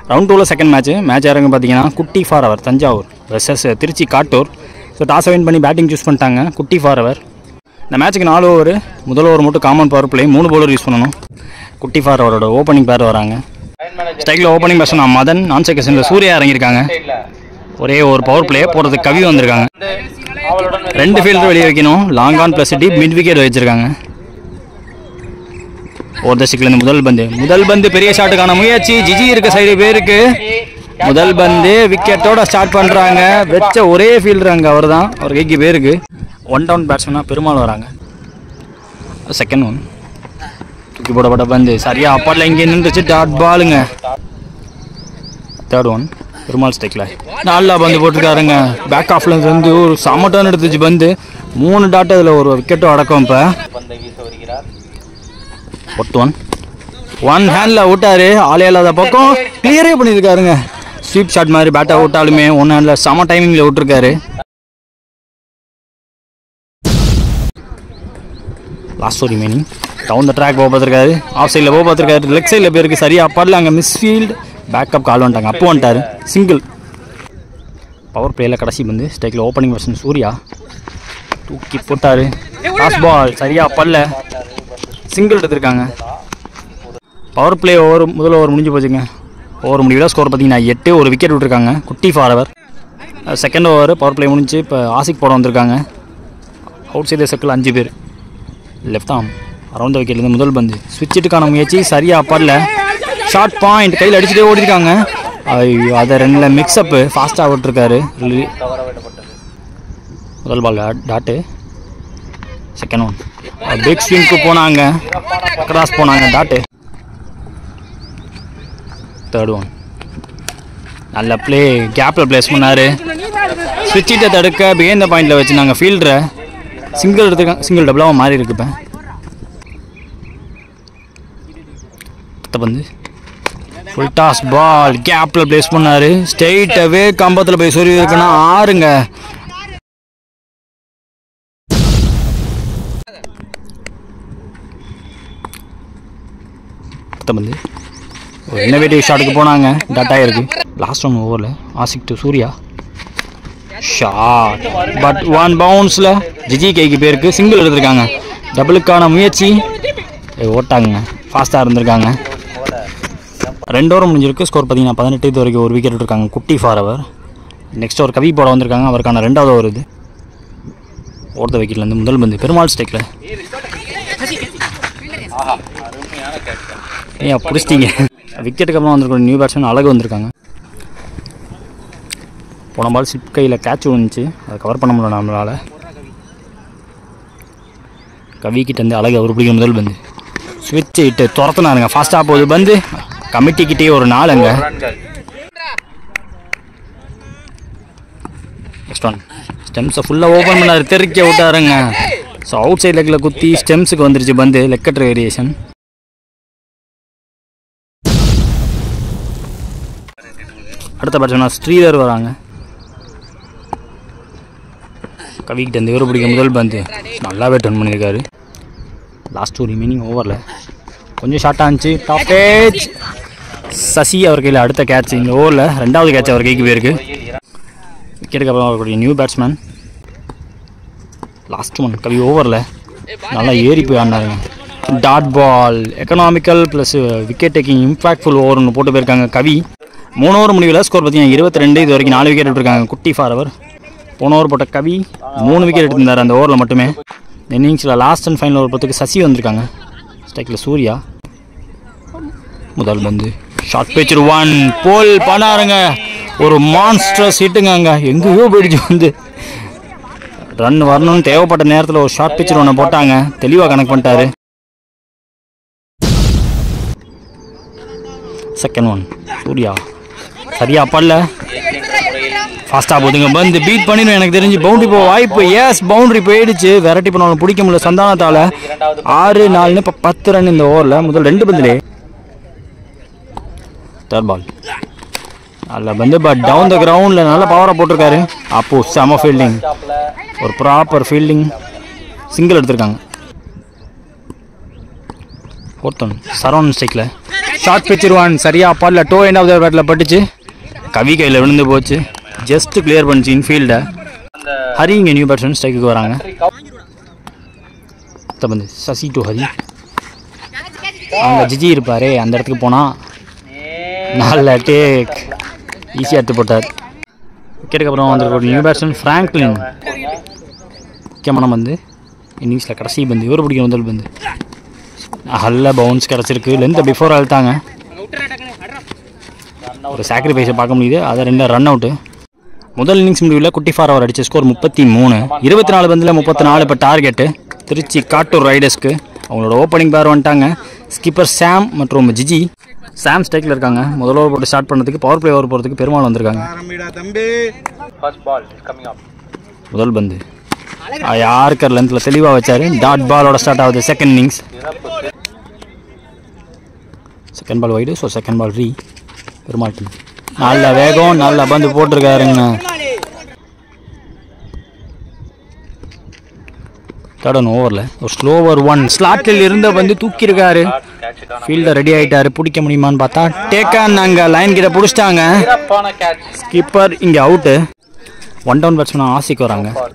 Round டூவில் second match match யாருங்க பார்த்தீங்கன்னா குட்டி for over Thanjavur versus Trichy Kattur so டாஸை வின் பண்ணி பேட்டிங் சூஸ் பண்ணிட்டாங்க குட்டி ஃபார் அவர் இந்த மேட்ச்சுக்கு நாலு ஓவர் முதல் ஓவர் மட்டும் காமன் பவர் பிளே மூணு பவுலர் யூஸ் பண்ணணும் குட்டி ஃபார் அவரோட ஓப்பனிங் பேர் வராங்க ஸ்ட்ரைக்கில் ஓப்பனிங் பேசணும் மதன் நான் செகஷனில் சூர்யா இறங்கியிருக்காங்க ஒரே ஒரு பவர் பிளே போடுறதுக்கு கவி வந்திருக்காங்க ரெண்டு ஃபீல்டர் வெளியே வைக்கணும் long on plus deep mid wicket வச்சிருக்காங்க ஒரு தசிக்கிலேருந்து முதல் பந்து முதல் பந்து பெரிய ஷாட்டுக்கான முயற்சி ஜிஜி இருக்க சைடு பேருக்கு முதல் பந்து விக்கெட்டோட ஸ்டார்ட் பண்ணுறாங்க வச்ச ஒரே ஃபீல்டர் அங்கே அவர் தான் அவர் கைக்கு பேருக்கு ஒன் டவுன் பேட்ஸ்மேனாக பெருமாள் வராங்க செகண்ட் ஒன் தூக்கி போடப்பட்ட பந்து சரியா அப்பாட்டில் இங்கே நின்றுச்சு டாட் பாலுங்க தேர்ட் ஒன் பெருமாள் ஸ்டெக்கில் நல்லா பந்து போட்டிருக்காருங்க பேக் ஆஃப்ல இருந்து ஒரு செம டர்ன் எடுத்துச்சு பந்து மூணு டாட் அதில் ஒரு விக்கெட்டும் அடக்கம் இப்போ ஒட்டு ஒன் ஒன் ஹேண்டில் விட்டாரு ஆளே இல்லாத பக்கம் கிளியரே பண்ணியிருக்காருங்க ஸ்வீப் ஷாட் மாதிரி பேட்டை விட்டாலுமே ஒன் ஹேண்டில் செம டைமிங்கில் விட்டுருக்காரு லாஸ்ட் ஒரு மீனிங் டவுன் த ட்ராக் போக பார்த்துருக்காரு ஆஃப் சைடில் போக பார்த்துருக்காரு லெக் சைடில் போயிருக்கு சரியா அப்பாடில் அங்கே மிஸ்ஃபீல்டு பேக்கப் கால் வந்துட்டாங்க அப்போ வந்துட்டாரு சிங்கிள் பவர் பிளேயில் கடைசி வந்து ஸ்ட்ரைக்கில் ஓப்பனிங் பர்சன் சூர்யா தூக்கி போட்டாரு லாஸ்ட் பால் சரியா பல்ல சிங்கிள் எடுத்திருக்காங்க பவர் பிளே ஓவர் முதல் ஓவர் முடிஞ்சு போச்சுங்க ஓவர் முடிவில் ஸ்கோர் பார்த்தீங்கன்னா எட்டு ஒரு விக்கெட் விட்டுருக்காங்க குட்டி for over second over power play முடிஞ்சு இப்போ ஆசிக் போட வந்திருக்காங்க அவுட் சைடு சர்க்கிள் அஞ்சு பேர் லெஃப்ட் ஆம் அரௌண்ட் விக்கெட்லேருந்து முதல் பந்து ஸ்விட்சிட்டுக்கான முயற்சி சரியா படல ஷார்ட் பாயிண்ட் கையில் அடிச்சுட்டே ஓடிருக்காங்க ஐயோ அதை ரெண்டில் மிக்ஸ்அப்பு ஃபாஸ்ட்டாக விட்டுருக்காரு முதல் ball dot second one big ஸ்விங்க்கு போனாங்க கிராஸ் போனாங்க டாட்டு தேர்ட் ஒன் நல்ல ப்ளே கேப்பில் ப்ளேஸ் பண்ணார் ஸ்விட்சிட்டை தடுக்க பிகேந்த பாயிண்டில் வச்சு நாங்கள் ஃபீல்டரை சிங்கிள் எடுத்துருக்காங்க சிங்கிள் டபுளாக மாறி இருக்கு இப்போ அடுத்த பந்து ஃபுல் டாஸ் பால் கேப்பில் ப்ளேஸ் பண்ணார் ஸ்ட்ரெயிட்டாகவே கம்பத்தில் போய் சொருவி இருக்குன்னா ஆறுங்க அடுத்த பந்து ஒரு இன்னோவேட்டிவ் ஷாட்டுக்கு போனாங்க டட் ஆகிருக்கு லாஸ்ட் ஒன் ஓவரில் Ashik to Surya shot but one பவுன்ஸில் ஜிஜி கைக்கு பேருக்கு சிங்கிள் எடுத்திருக்காங்க டபுளுக்கான முயற்சி ஏய், ஓட்டாங்க ஃபாஸ்ட்டாக இருந்திருக்காங்க ரெண்டு ஓவர் முடிஞ்சிருக்கு ஸ்கோர் பார்த்தீங்கன்னா பதினெட்டு இது வரைக்கும் ஒரு விக்கெட் இருக்காங்க குட்டி ஃபார் அவர் நெக்ஸ்ட் ஒரு கவி போட வந்திருக்காங்க அவருக்கான ரெண்டாவது ஓவர் இது ஓர்த்த விக்கெட்லேருந்து முதல் பந்து பெருமாள் ஸ்டேக்கில் ஏன் பிடிச்சிட்டீங்க விக்கெட்டுக்கு அப்புறம் வந்திருக்கிற நியூ பேட்ஸ்மேன் அழகு வந்திருக்காங்க போன பால் சிப் கையில் கேட்ச் விழுந்துச்சு அதை கவர் பண்ண முடியல நம்மளால் கவிக்கிட்ட இருந்து அழகு அவர் பிடிக்கிற முதல் பந்து ஸ்விட்ச் இட்டு துரத்துனாருங்க ஃபாஸ்ட்டாக போகுது பந்து கமிட்டிக்கிட்டே ஒரு நாள் அங்கே நெக்ஸ்ட் ஒன் ஸ்டெம்ஸை ஃபுல்லாக ஓப்பன் பண்ணார் தெறிக்க விட்டாருங்க ஸோ அவுட் சைட் லெக்கில் குத்தி ஸ்டெம்ஸுக்கு வந்துருச்சு பந்து லெக்கட் வேரியேஷன் அடுத்த பேட்ஸ்மேனா ஸ்ரீதர் வராங்க கவிக்கிட்ட இந்த இவரு பிடிக்க முதல் பந்து நல்லாவே டர்ன் பண்ணியிருக்காரு லாஸ்ட் ஒரு ரிமைனிங் ஓவரில் கொஞ்சம் ஷார்ட்டாக இருந்துச்சு டாப் ஏஜ் சசி அவர் கையில் அடுத்த கேட்ச் இந்த ஓவரில் ரெண்டாவது கேட்ச் அவர் கைக்கு போயிருக்கு விக்கெட்டுக்கு அப்புறம் அவருடைய new batsman last one Kavi ஓவரில் நல்லா ஏறி போய் ஆடினாருங்க dot ball economical plus wicket taking impactful over ஒன்று போட்டு போயிருக்காங்க கவி மூணு ஓவர் முடிவில் ஸ்கோர் பார்த்தீங்கன்னா இருபத்தி ரெண்டு இது வரைக்கும் நாலு விக்கெட் விட்டுருக்காங்க குட்டி ஃபார் அவர் போன ஓவர் போட்ட கவி மூணு விக்கெட் எடுத்திருந்தார் அந்த ஓவரில் மட்டுமே இன்னிங்ஸில் லாஸ்ட் அண்ட் ஃபைனல் ஓவர் பொறுத்துக்கு சசி வந்திருக்காங்க ஸ்ட்ரைக்கில் சூர்யா முதல் பந்து ஷார்ட் பேச்சர் ஒன் போல் பண்ணாருங்க ஒரு மான்ஸ்டர்ஸ் ஹிட்டுங்க அங்கே எங்கேயோ போயிடுச்சு வந்து ரன் வரணும்னு தேவைப்பட்ட நேரத்தில் ஒரு ஷார்ட் பிச்சர் ஒன்று போட்டாங்க தெளிவாக கனெக்ட் பண்ணிட்டாரு செகண்ட் ஒன் சூர்யா சரியா பல்ல ஃபாஸ்ட்டாக போதுங்க பந்து பீட் பண்ணிடும் எனக்கு தெரிஞ்சு பவுண்டரி போக வாய்ப்பு எஸ் பவுண்டரி போயிடுச்சு வெரைட்டி பண்ணாலும் பிடிக்க முடியல சந்தானத்தால் ஆறு நாலுன்னு இப்போ பத்து ரன் இந்த ஓவரில் முதல் ரெண்டு பந்துலே தேர்ட் பால் நல்ல பந்து பட் டவுன் த கிரவுண்டில் நல்ல பவராக போட்டிருக்காரு அப்போ செம ஃபீல்டிங் ஒரு ப்ராப்பர் ஃபீல்டிங் சிங்கிள் எடுத்திருக்காங்க ஃபோர்த் ஒன் சரவணன் ஸ்ட்ரைக்கில் ஷார்ட் பிச்சிருவான் சரியா பாடல டோ எண்ட் ஆஃப் த பேட்டில் பட்டுச்சு கவி கையில் விழுந்து போச்சு ஜஸ்ட் கிளியர் பண்ணிச்சு இன்ஃபீல்டை ஹரி இங்கே நியூ பேட்ஸ்மேன் ஸ்ட்ரைக்குக்கு வராங்க அடுத்த பந்து சசி டு ஹரி அங்கே ஜிஜி இருப்பாரே அந்த இடத்துக்கு போனால் நல்ல டேக் ஈஸியாக எடுத்து போட்டார் விக்கெட்டுக்கு அப்புறம் வந்திருக்க நியூ பேட்ஸ்மேன் ஃப்ராங்க்லின் முக்கியமான பந்து இன்னிங்ஸில் கடைசி பந்து இவர் பிடிக்கிற முதல் பந்து நல்ல பவுன்ஸ் கிடச்சிருக்கு லென்த்தை பிஃபோர் அழுத்தாங்க ஒரு சாக்ரிஃபைஸை பார்க்க முடியுது அதை ரெண்டு ரன் அவுட்டு முதல் இன்னிங்ஸ் முடிவில் குட்டி ஃபார் அவர் அடித்த ஸ்கோர் முப்பத்தி மூணு இருபத்தி நாலு பந்தில் முப்பத்தி நாலு இப்போ டார்கெட்டு திருச்சி காட்டூர் ரைடர்ஸ்க்கு அவங்களோட ஓப்பனிங் பேர் வந்துட்டாங்க ஸ்கிப்பர் சாம் மற்றும் ஜிஜி சாம் ஸ்டேக்கில் இருக்காங்க முதல் ஓவர் போட்டு ஸ்டார்ட் பண்ணதுக்கு பவர் பிளே ஓவர் போகிறதுக்கு பெருமாள் வந்திருக்காங்க First ball is coming up. முதல் பந்து யாருக்கர் லென்த்தில் தெளிவாக வச்சாரு டாட் பாலோட ஸ்டார்ட் ஆகுது second innings second ball wide so second ball ரீ பெருமாள் டீம் நல்ல வேகம் நல்ல பந்து போட்டிருக்காருங்க தேர்ட் ஒன் ஓவரில் ஒரு ஸ்லோவர் ஒன் ஸ்லாட்டில் இருந்த வந்து தூக்கியிருக்காரு Catch it on. Fielder ready ஆயிட்டாரு பிடிக்க முடியுமான்னு பார்த்தா டேக்கான் அங்கே லைன் கிட்ட பிடிச்சிட்டாங்க சிறப்பான catch. ஸ்கிப்பர் இங்கே out one down batsman Ashiq வராங்க For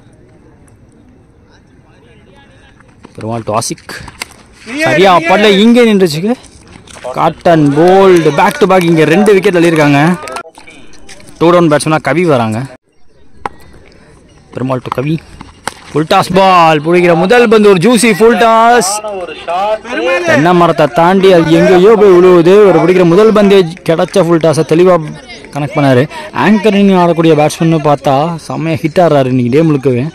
பெருமாள் டு ஆசிக் சரியா படல இங்கே நின்றுச்சுக்கு caught and bowled back to back இங்கே ரெண்டு விக்கெட் தள்ளியிருக்காங்க டூ டவுன் பேட்ஸ்மேனாக கவி வராங்க Perumal to Kavi full toss ball பிடிக்கிற முதல் பந்து ஒரு ஜூசி ஃபுல் டாஸ் ஒரு shot. தென்னை மரத்தை தாண்டி அது எங்கேயோ போய் விழுவுது ஒரு பிடிக்கிற முதல் பந்தே கிடைச்ச ஃபுல் டாஸை தெளிவாக கனெக்ட் பண்ணார் ஆங்கரிங் ஆடக்கூடிய பேட்ஸ்மேன்னு பார்த்தா செம்மையாக ஹிட் ஆடுறாரு இன்னைக்கு டே முழுக்கவே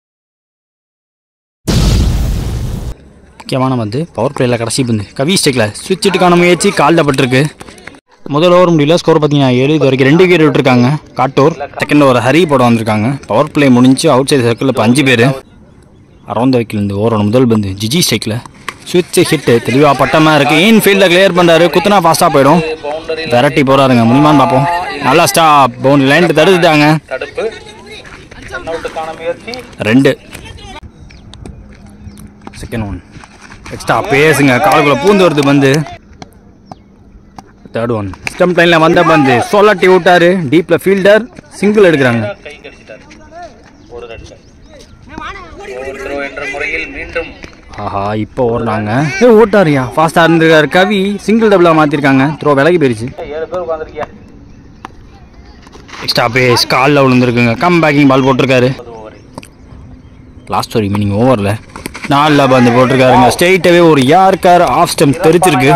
முக்கியமான பந்து பவர் பிளேயில் கடைசி பந்து கவி ஸ்டேக்கில் சுவிட்சிட்டுக்கான முயற்சி காலில் பட்டிருக்கு முதல் ஓவர் முடியல ஸ்கோர் பார்த்தீங்கன்னா ஏழு இது வரைக்கும் ரெண்டு விக்கெட் விட்டுருக்காங்க காட்டூர் செகண்ட் ஓவர் ஹரி போட வந்திருக்காங்க பவர் பிளே முடிஞ்சு அவுட் சைடு சர்க்கிளில் இப்போ அஞ்சு பேர் அரௌண்ட் வைக்கில் இந்த ஓவரோட முதல் பந்து ஜிஜி ஸ்டேக்கில் சுவிட்ச் ஹிட்டு தெளிவாக பட்டமாக இருக்குது இன் ஃபீல்டில் கிளியர் பண்ணுறாரு குத்துனா ஃபாஸ்ட்டாக போயிடும் Boundary விரட்டி போகிறாருங்க முடியுமான்னு பார்ப்போம் நல்லா ஸ்டாப் பவுண்டரி லைன் தடுத்துட்டாங்க தடுப்பு ரன் அவுட்டுக்கான முயற்சி ரெண்டு செகண்ட் ஒன் எக்ஸ்ட்ரா பேசுங்க காலுக்குள்ள பூந்து வருது பந்து தேர்ட் ஒன் ஸ்டம்ப் லைனில் வந்த பந்து சொல்லாட்டி விட்டாரு டீப்பில் ஃபீல்டர் சிங்கிள் எடுக்கிறாங்க கை கடிச்சிட்டார் ஒரு ரன் ஓவர் த்ரோ என்ற முறையில் மீண்டும் ஆஹா இப்போ ஓடுறாங்க ஏ ஓட்டாரியா ஃபாஸ்ட்டாக இருந்திருக்காரு கவி சிங்கிள் டபுளாக மாற்றிருக்காங்க த்ரோ விலகி போயிருச்சு ஏழு பேர் உட்காந்துருக்கியா எக்ஸ்ட்ரா பேஸ் காலில் விழுந்துருக்குங்க கம் பேக்கிங் பால் போட்டிருக்காரு ஓவர் லாஸ்ட் ஒரு மீனிங் ஓவரில் நாலில் பந்து போட்டிருக்காருங்க ஸ்ட்ரெயிட்டாகவே ஒரு யாருக்கார் ஆஃப் ஸ்டெம்ப் தெரிச்சிருக்கு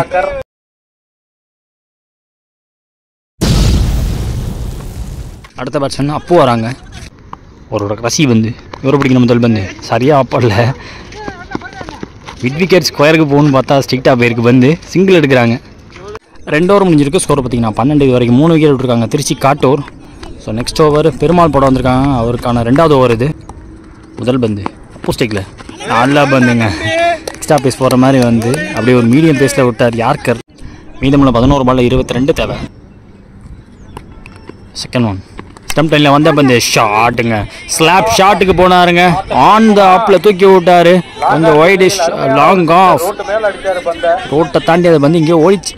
அடுத்த பேட்ஸ்மேன் அப்பு வராங்க அவரோட கடைசி பந்து இவரை பிடிக்கிற முதல் பந்து சரியாக அப்படல மிட் விக்கெட் ஸ்கொயருக்கு போகணும்னு பார்த்தா ஸ்ட்ரிக்டாக போயிருக்கு பந்து சிங்கிள் எடுக்கிறாங்க ரெண்டு ஓவர் முடிஞ்சிருக்கு ஸ்கோர் பார்த்தீங்கன்னா பன்னெண்டு இது வரைக்கும் மூணு விக்கெட் விட்டுருக்காங்க Trichy Kattur so next over Perumal போட வந்திருக்காங்க அவருக்கான ரெண்டாவது ஓவர் இது முதல் பந்து அப்பு ஸ்டிக்கில் நல்லா பந்துங்க எக்ஸ்ட்ரா பேஸ் போகிற மாதிரி வந்து அப்படியே ஒரு மீடியம் பேஸில் விட்டார் யார்கர் மீதமுள்ள பதினோரு பால்ல இருபத்தி ரெண்டு தேவை செகண்ட் ஒன் ஸ்டம்ப் லைனில் வந்த பந்து ஷாட்டுங்க ஸ்லாப் ஷாட்டுக்கு போனாருங்க ஆன் த ஆப்பில் தூக்கி விட்டாரு அந்த ஒயிட் லாங் ஆஃப் ரோட்டு மேல அடிச்சாரு பந்த ரோட்டை தாண்டி அதை வந்து இங்கே ஓடிச்சு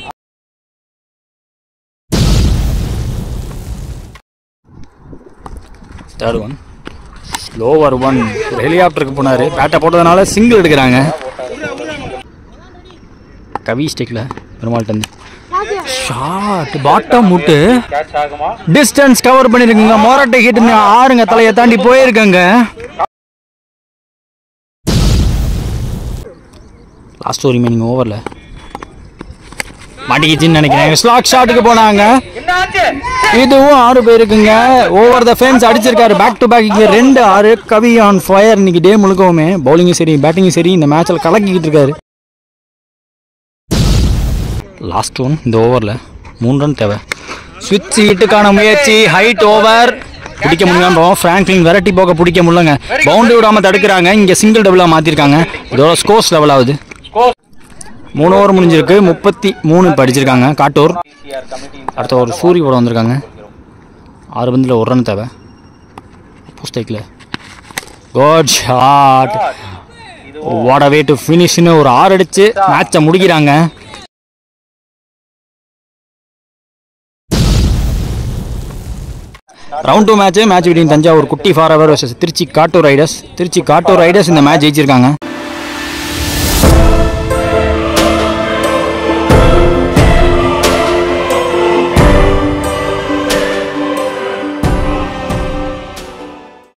தேர்ட் ஒன் ஸ்லோவர் ஒன் ஹெலிகாப்டருக்கு போனார் பேட்டை போட்டதுனால சிங்கிள் எடுக்கிறாங்க கவி ஸ்டிக்கில் பெருமாள் தந்து ஷாட் பாட்டம் முட்டு கேட்ச் ஆகுமா டிஸ்டன்ஸ் கவர் பண்ணிருக்குங்க மொரட்டை ஹிட் ஆறுங்க தலையை தாண்டி போயிருக்கங்க லாஸ்ட் ஒரு மீனிங் ஓவரில் மாட்டிக்கிச்சின்னு நினைக்கிறேன் ஸ்லாக் ஷாட்டுக்கு போனாங்க என்ன ஆச்சு இதுவும் ஆறு பேருக்குங்க ஓவர் த ஃபேன்ஸ் அடிச்சிருக்காரு பேக் டு பேக் இங்கே ரெண்டு ஆறு கவி ஆன் ஃபயர் இன்னைக்கு டே முழுக்கவுமே பவுலிங்கும் சரி பேட்டிங்கும் சரி இந்த மேட்ச்சில் கலக்கிக்கிட்டு இருக்காரு லாஸ்ட் ஒன் இந்த ஓவரில் மூணு ரன் தேவை சுவிட்ச் ஹிட்டுக்கான முயற்சி ஹைட் ஓவர் பிடிக்க முடியாம போவோம் ஃப்ராங்க்லின் வெரைட்டி போக பிடிக்க முடியலங்க பவுண்டரி விடாம தடுக்கிறாங்க இங்கே சிங்கிள் டபுளாக மாற்றிருக்காங்க இதோட ஸ்கோர்ஸ் லெவல் ஆகுது ஸ்கோர் மூணு ஓவர் முடிஞ்சிருக்கு முப்பத்தி மூணு இப்போ அடிச்சிருக்காங்க காட்டூர் பிசிஆர் கமிட்டி அடுத்த ஒரு சூரி போட வந்திருக்காங்க ஆறு பந்தில் ஒரு ரன் தேவை போஸ்டேக்கில் குட் ஷாட் இது வாட் வே டு ஃபினிஷ்னு ஒரு ஆறு அடிச்சு மேட்சை முடிக்கிறாங்க round two match match between Thanjavur குட்டி ஃபார் அவர் versus Trichy Kattur riders Trichy Kattur riders இந்த மேட்ச் ஜெயிச்சிருக்காங்க